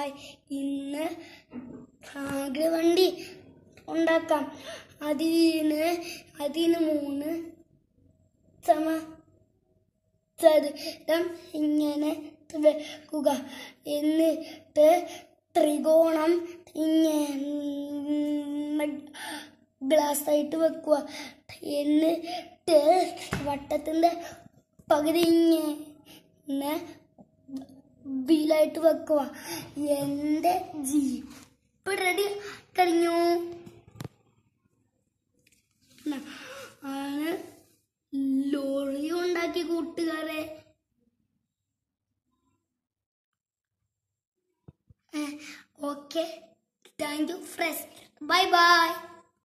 hi ഇന്ന് ഹാഗ്ര വണ്ടി ഉണ്ടാക്കാം അതിന് അതിന് മൂന്ന് സമ ചതുരം ഇങ്ങനെ വെക്കുക എന്നിട്ട് ത്രികോണം ഇങ്ങനെ ഗ്ലാസ് ആയിട്ട് വെക്കുക എന്നിട്ട് വട്ടത്തിൻ്റെ പകുതി ഇങ്ങനെ വീലായിട്ട് വെക്കുക എൻ്റെ ജീപ്പ് റെഡി കഴിഞ്ഞു ന- ആണ് ലോറി ഉണ്ടാക്കി കൂട്ടുകാരെ okay thank you friends bye by